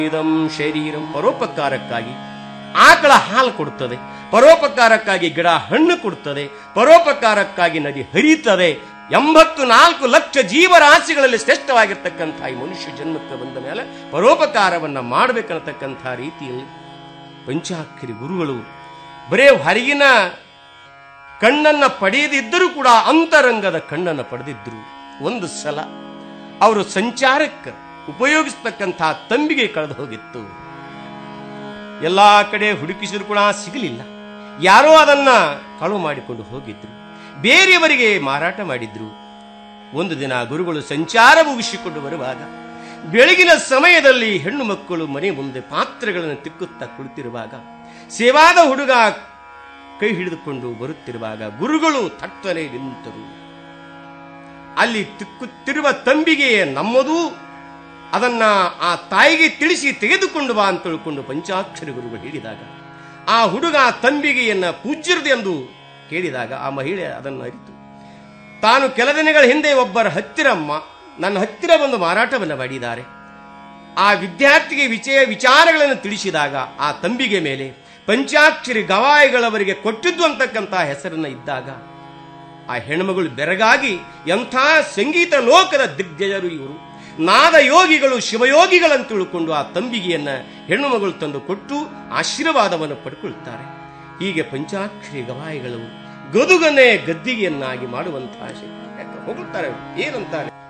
ಇದಂ ಶರೀರಂ ಪರೋಪಕಾರಕ್ಕಾಗಿ ಆಕಳ ಹಾಲು ಕೊಡುತ್ತದೆ ಪರೋಪಕಾರಕ್ಕಾಗಿ ಗಿಡ ಹಣ್ಣು ಕೊಡುತ್ತದೆ ಪರೋಪಕಾರಕ್ಕಾಗಿ ನದಿ ಹರಿಯುತ್ತದೆ ಎಂಬತ್ತು ನಾಲ್ಕು ಲಕ್ಷ ಜೀವರಾಶಿಗಳಲ್ಲಿ ಶ್ರೇಷ್ಠವಾಗಿರ್ತಕ್ಕಂಥ ಈ ಮನುಷ್ಯ ಜನ್ಮಕ್ಕೆ ಬಂದ ಮೇಲೆ ಪರೋಪಕಾರವನ್ನ ಮಾಡಬೇಕನ್ನತಕ್ಕಂಥ ರೀತಿಯಲ್ಲಿ ಪಂಚಾಕ್ಷರಿ ಗುರುಗಳು ಬರೇ ಹೊರಗಿನ ಕಣ್ಣನ್ನ ಪಡೆಯದಿದ್ದರೂ ಕೂಡ ಅಂತರಂಗದ ಕಣ್ಣನ್ನು ಪಡೆದಿದ್ರು ಒಂದು ಸಲ ಅವರು ಸಂಚಾರಕ್ಕೆ ಉಪಯೋಗಿಸ್ತಕ್ಕಂಥ ತಂಬಿಗೆ ಕಳೆದು ಹೋಗಿತ್ತು ಎಲ್ಲಾ ಕಡೆ ಹುಡುಕಿಸಿದ್ರು ಕೂಡ ಸಿಗಲಿಲ್ಲ ಯಾರೋ ಅದನ್ನ ಕಳು ಮಾಡಿಕೊಂಡು ಹೋಗಿದ್ರು ಬೇರೆಯವರಿಗೆ ಮಾರಾಟ ಮಾಡಿದ್ರು ಒಂದು ದಿನ ಗುರುಗಳು ಸಂಚಾರ ಮುಗಿಸಿಕೊಂಡು ಬರುವಾಗ ಬೆಳಗಿನ ಸಮಯದಲ್ಲಿ ಹೆಣ್ಣು ಮಕ್ಕಳು ಮನೆ ಮುಂದೆ ಪಾತ್ರೆಗಳನ್ನು ತಿಕ್ಕುತ್ತಾ ಕುಳಿತಿರುವಾಗ ಸೇವಾದ ಹುಡುಗ ಕೈ ಹಿಡಿದುಕೊಂಡು ಬರುತ್ತಿರುವಾಗ ಗುರುಗಳು ತಟ್ಟನೆ ನಿಂತರು ಅಲ್ಲಿ ತಿಕ್ಕುತ್ತಿರುವ ತಂಬಿಗೆ ನಮ್ಮದು ಅದನ್ನ ಆ ತಾಯಿಗೆ ತಿಳಿಸಿ ತೆಗೆದುಕೊಂಡು ಬಾ ಅಂತ ತಿಳ್ಕೊಂಡು ಪಂಚಾಕ್ಷರಿ ಗುರುಗಳು ಹೇಳಿದಾಗ ಆ ಹುಡುಗ ತಂಬಿಗೆಯನ್ನ ಪೂಜ್ಯರದು ಎಂದು ಕೇಳಿದಾಗ ಆ ಮಹಿಳೆ ಅದನ್ನು ಅರಿತು ತಾನು ಕೆಲ ದಿನಗಳ ಹಿಂದೆ ಒಬ್ಬರ ಹತ್ತಿರ ಮ- ನನ್ನ ಹತ್ತಿರ ಬಂದು ಮಾರಾಟವನ್ನು ಮಾಡಿದ್ದಾರೆ ಆ ವಿದ್ಯಾರ್ಥಿಗೆ ವಿಷಯ ವಿಚಾರಗಳನ್ನು ತಿಳಿಸಿದಾಗ ಆ ತಂಬಿಗೆ ಮೇಲೆ ಪಂಚಾಕ್ಷರಿ ಗವಾಯಿಗಳವರಿಗೆ ಕೊಟ್ಟಿದ್ದು ಅಂತಕ್ಕಂಥ ಹೆಸರನ್ನ ಇದ್ದಾಗ ಆ ಹೆಣ್ಮಗಳು ಬೆರಗಾಗಿ ಎಂಥ ಸಂಗೀತ ಲೋಕದ ದಿಗ್ಗಜರು ಇವರು ನಾದ ಯೋಗಿಗಳು ಶಿವಯೋಗಿಗಳಂತ ತಿಳ್ಕೊಂಡು ಆ ತಂಬಿಗೆಯನ್ನ ಹೆಣ್ಣು ಮಗಳು ತಂದು ಕೊಟ್ಟು ಆಶೀರ್ವಾದವನ್ನು ಪಡ್ಕೊಳ್ತಾರೆ ಹೀಗೆ ಪಂಚಾಕ್ಷರಿ ಗವಾಯಿಗಳು ಗದುಗನೆ ಗದ್ದಿಗೆಯನ್ನಾಗಿ ಮಾಡುವಂತಹ ಶಕ್ತಿ ಯಾಕೆ ಹೊಗಳ್ತಾರೆ ಏನಂತಾರೆ